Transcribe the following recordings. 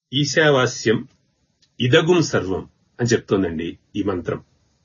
ఈశావాస్యం ఇదగుం సర్వం అని చెప్తోందండి ఈ మంత్రం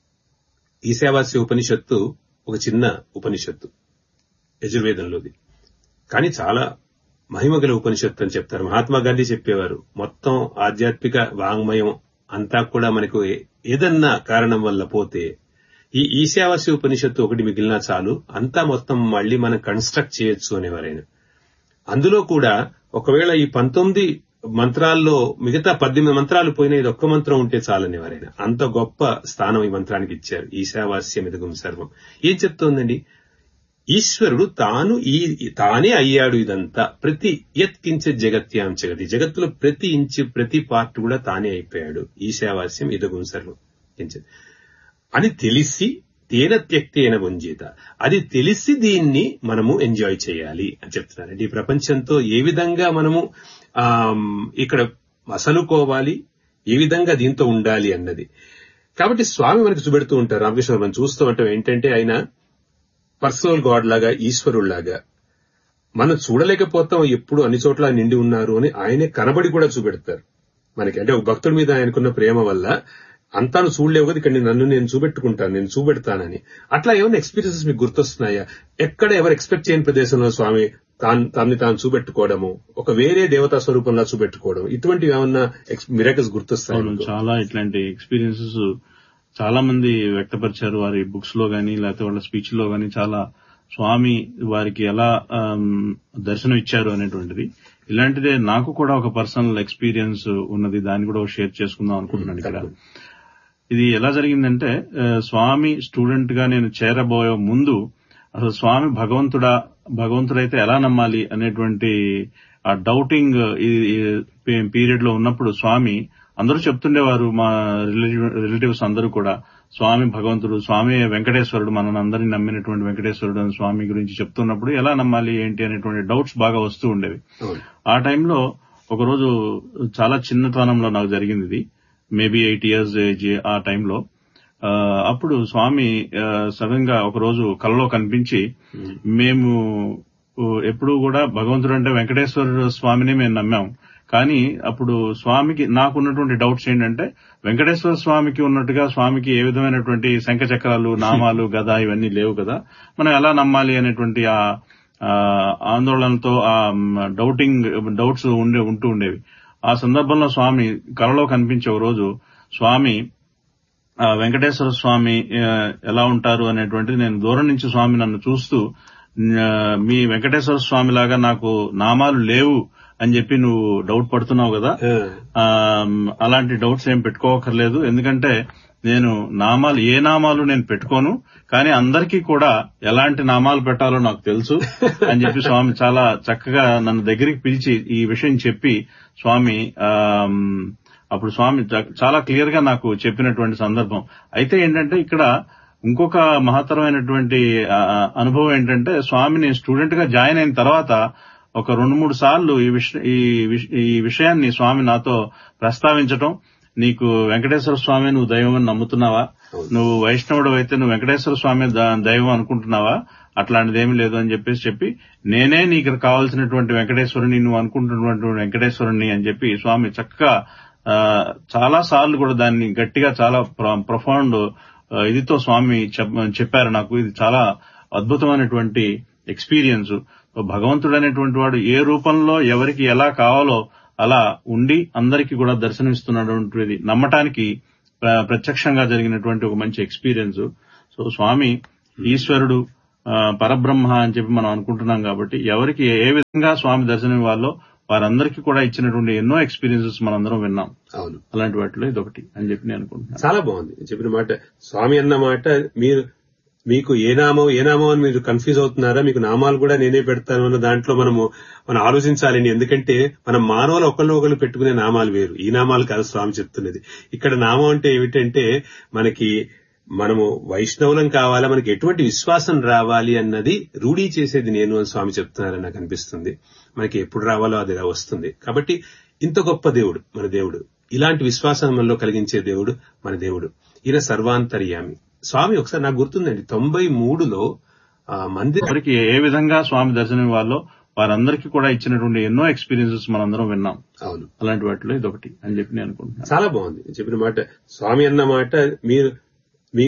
ఈశావాస్య ఉపనిషత్తు ఒక చిన్న ఉపనిషత్తు యజుర్వేదంలోది కానీ చాలా మహిమగల ఉపనిషత్తు అని చెప్తారు మహాత్మా గాంధీ చెప్పేవారు మొత్తం ఆధ్యాత్మిక వాంగ్మయం అంతా కూడా మనకు ఏ- ఏదన్నా కారణం వల్ల పోతే ఈ ఈశావాస్య ఉపనిషత్తు ఒకటి మిగిలినా చాలు అంతా మొత్తం మళ్ళీ మనం కన్స్ట్రక్ట్ చేయొచ్చు అనేవారాయన అందులో కూడా ఒకవేళ ఈ పంతొమ్మిది మంత్రాల్లో మిగతా పద్దెనిమిది మంత్రాలు పోయినా ఇది ఒక్క మంత్రం ఉంటే చాలనేవారైనా అంత గొప్ప స్థానం ఈ మంత్రానికి ఇచ్చారు ఈశావాస్యం ఇదగుం సర్వం ఏం చెప్తోందండి ఈశ్వరుడు తాను ఈ తానే అయ్యాడు ఇదంతా ప్రతి యత్కించే జగత్యాం జగతి జగత్తులో ప్రతి ఇంచు ప్రతి పార్ట్ కూడా తానే అయిపోయాడు ఈశావాస్యం ఇదగుం సర్వం కించిత్. అని తెలిసి తేన త్యక్తేన వంజీత అది తెలిసి దీన్ని మనము ఎంజాయ్ చేయాలి అని చెప్తున్నారండి ఈ ప్రపంచంతో ఏ విధంగా మనము ఆమ్, ఇక్కడ మసలుకోవాలి ఏ విధంగా దీంతో ఉండాలి అన్నది కాబట్టి స్వామి మనకి చూపెడుతూ ఉంటారు రామకృష్ణ మనం చూస్తూ ఉంటాం ఏంటంటే ఆయన పర్సనల్ గాడ్ లాగా ఈశ్వరుల్లాగా మనం చూడలేకపోతాం ఎప్పుడు అన్ని చోట్ల నిండి ఉన్నారు అని ఆయనే కనబడి కూడా చూపెడతారు మనకి అంటే ఒక భక్తుడి మీద ఆయనకున్న ప్రేమ వల్ల అంతా నువ్వు చూడలేవు కదా ఇక్కడ నేను- నన్ను నేను చూపెట్టుకుంటాను నేను చూపెడతానని అట్లా ఏమైనా ఎక్స్పీరియన్సెస్ మీకు గుర్తొస్తున్నాయా ఎక్కడ ఎవరు ఎక్స్పెక్ట్ చేయని ప్రదేశంలో స్వామి తాను తాన్ని తాను చూపెట్టుకోవడము ఒక వేరే దేవతా స్వరూపంలో చూపెట్టుకోవడం ఇటువంటివి ఏమన్నా మిరాకల్స్ గుర్తొస్తాయి అవును చాలా ఇట్లాంటి ఎక్స్పీరియన్సెస్ చాలా మంది వ్యక్తపరిచారు వారి బుక్స్ లో గానీ లేకపోతే వాళ్ళ స్పీచ్ లో గానీ చాలా స్వామి వారికి ఎలా ఆమ్, దర్శనం ఇచ్చారు అనేటువంటిది ఇలాంటిదే నాకు కూడా ఒక పర్సనల్ ఎక్స్పీరియన్స్ ఉన్నది దాన్ని కూడా షేర్ చేసుకుందాం అనుకుంటున్నాను ఇక్కడ ఇది ఎలా జరిగిందంటే ఆ, స్వామి స్టూడెంట్ గా నేను చేరబోయే ముందు అసలు స్వామి భగవంతుడా భగవంతుడైతే ఎలా నమ్మాలి అనేటువంటి ఆ డౌటింగ్ పీరియడ్ లో ఉన్నప్పుడు స్వామి అందరూ చెప్తుండేవారు మా రిలేటివ్స్ అందరూ కూడా స్వామి భగవంతుడు స్వామి వెంకటేశ్వరుడు మనల్ని అందరినీ నమ్మినటువంటి వెంకటేశ్వరుడు అని స్వామి గురించి చెప్తున్నప్పుడు ఎలా నమ్మాలి ఏంటి అనేటువంటి డౌట్స్ బాగా వస్తూ ఉండేవి అవును ఆ టైంలో ఒకరోజు చాలా చిన్నతనంలో నాకు జరిగింది ఇది మేబీ ఎయిట్ ఇయర్స్ ఏజ్ ఆ టైంలో ఆ, అప్పుడు స్వామి సడన్ గా ఒక రోజు కలలో కనిపించి మేము ఊ, ఎప్పుడూ కూడా భగవంతుడు అంటే వెంకటేశ్వర స్వామిని మేము నమ్మాం కానీ అప్పుడు స్వామికి నాకున్నటువంటి డౌట్స్ ఏంటంటే వెంకటేశ్వర స్వామికి ఉన్నట్టుగా స్వామికి ఏ విధమైనటువంటి శంఖ చక్రాలు నామాలు గద ఇవన్నీ లేవు కదా మనం ఎలా నమ్మాలి అనేటువంటి ఆ ఆ, ఆందోళనతో ఆ డౌటింగ్ డౌట్స్ ఉండే ఉంటూ ఉండేవి ఆ సందర్భంలో స్వామి కలలో కనిపించే ఒక రోజు స్వామి ఆ, వెంకటేశ్వర స్వామి ఆ, ఎలా ఉంటారు అనేటువంటిది నేను దూరం నుంచి స్వామి నన్ను చూస్తూ ఆ, మీ వెంకటేశ్వర స్వామి లాగా నాకు నామాలు లేవు అని చెప్పి నువ్వు డౌట్ పడుతున్నావు కదా ఆ, అలాంటి డౌట్స్ ఏం పెట్టుకోకర్లేదు ఎందుకంటే నేను నామాలు ఏ నామాలు నేను పెట్టుకోను కానీ అందరికీ కూడా ఎలాంటి నామాలు పెట్టాలో నాకు తెలుసు అని చెప్పి స్వామి చాలా చక్కగా నన్ను దగ్గరికి పిలిచి ఈ విషయం చెప్పి స్వామి ఆమ్, అప్పుడు స్వామి చ- చాలా క్లియర్ గా నాకు చెప్పినటువంటి సందర్భం అయితే ఏంటంటే ఇక్కడ ఇంకొక మహత్తరమైనటువంటి ఆ, అనుభవం ఏంటంటే స్వామి నేను స్టూడెంట్ గా జాయిన్ అయిన తర్వాత ఒక రెండు మూడు సార్లు ఈ విష ఈ విష- ఈ విషయాన్ని స్వామి నాతో ప్రస్తావించటం నీకు వెంకటేశ్వర స్వామి నువ్వు దైవం అని నమ్ముతున్నావా నువ్వు వైష్ణవుడు అయితే నువ్వు వెంకటేశ్వర స్వామి ద- దైవం అనుకుంటున్నావా అట్లాంటిది ఏమీ లేదు అని చెప్పేసి చెప్పి నేనే నీకు కావాల్సినటువంటి వెంకటేశ్వరుని నువ్వు అనుకుంటున్నటువంటి వెంకటేశ్వరుని అని చెప్పి స్వామి చక్కగా ఆ, చాలా సార్లు కూడా దాన్ని గట్టిగా చాలా ప్రొఫౌండ్ ఇదితో స్వామి చెప్- చెప్పారు నాకు ఇది చాలా అద్భుతమైనటువంటి ఎక్స్పీరియన్స్ భగవంతుడు అనేటువంటి వాడు ఏ రూపంలో ఎవరికి ఎలా కావాలో అలా ఉండి అందరికీ కూడా దర్శనమిస్తున్నటువంటిది నమ్మటానికి ప్ర- ప్రత్యక్షంగా జరిగినటువంటి ఒక మంచి ఎక్స్పీరియన్స్ సో స్వామి ఈశ్వరుడు ఆ, పరబ్రహ్మ అని చెప్పి మనం అనుకుంటున్నాం కాబట్టి ఎవరికి ఏ విధంగా స్వామి దర్శనం ఇవ్వాలో వారందరికీ కూడా ఇచ్చినటువంటి ఎన్నో ఎక్స్పీరియన్సెస్ మనందరం విన్నాం అవును అలాంటి వాటిలో ఇదొకటి అని చెప్పి నేను అనుకుంటున్నాను చాలా బాగుంది నేను చెప్పిన మాట స్వామి అన్న మాట మీరు మీకు ఏ నామం ఏ నామం అని మీరు కన్ఫ్యూజ్ అవుతున్నారా మీకు నామాలు కూడా నేనే పెడతాను అన్న దాంట్లో మనము మనం ఆలోచించాలండి ఎందుకంటే మనం మానవులు ఒకళ్ళు ఒకళ్ళు పెట్టుకునే నామాలు వేరు ఈ నామాలు కాదు స్వామి చెప్తున్నది ఇక్కడ నామం అంటే ఏమిటంటే మనకి మనము వైష్ణవులం కావాలా మనకి ఎటువంటి విశ్వాసం రావాలి అన్నది రూఢీ చేసేది నేను అని స్వామి చెప్తున్నారని నాకు అనిపిస్తుంది మనకి ఎప్పుడు రావాలో అది వస్తుంది కాబట్టి ఇంత గొప్ప దేవుడు మన దేవుడు ఇలాంటి విశ్వాసం మనలో కలిగించే దేవుడు మన దేవుడు ఈయన సర్వాంతర్యామి స్వామి ఒకసారి నాకు గుర్తుందండి తొంభై మూడులో ఆ మందిర ఎవరికి ఏ విధంగా స్వామి దర్శనం ఇవ్వాలో వారందరికీ కూడా ఇచ్చినటువంటి ఎన్నో ఎక్స్పీరియన్సెస్ మనందరం విన్నాం అవును అలాంటి వాటిలో ఇదొకటి అని చెప్పి నేను అనుకుంటున్నాను చాలా బాగుంది చెప్పిన మాట స్వామి అన్న మాట మీరు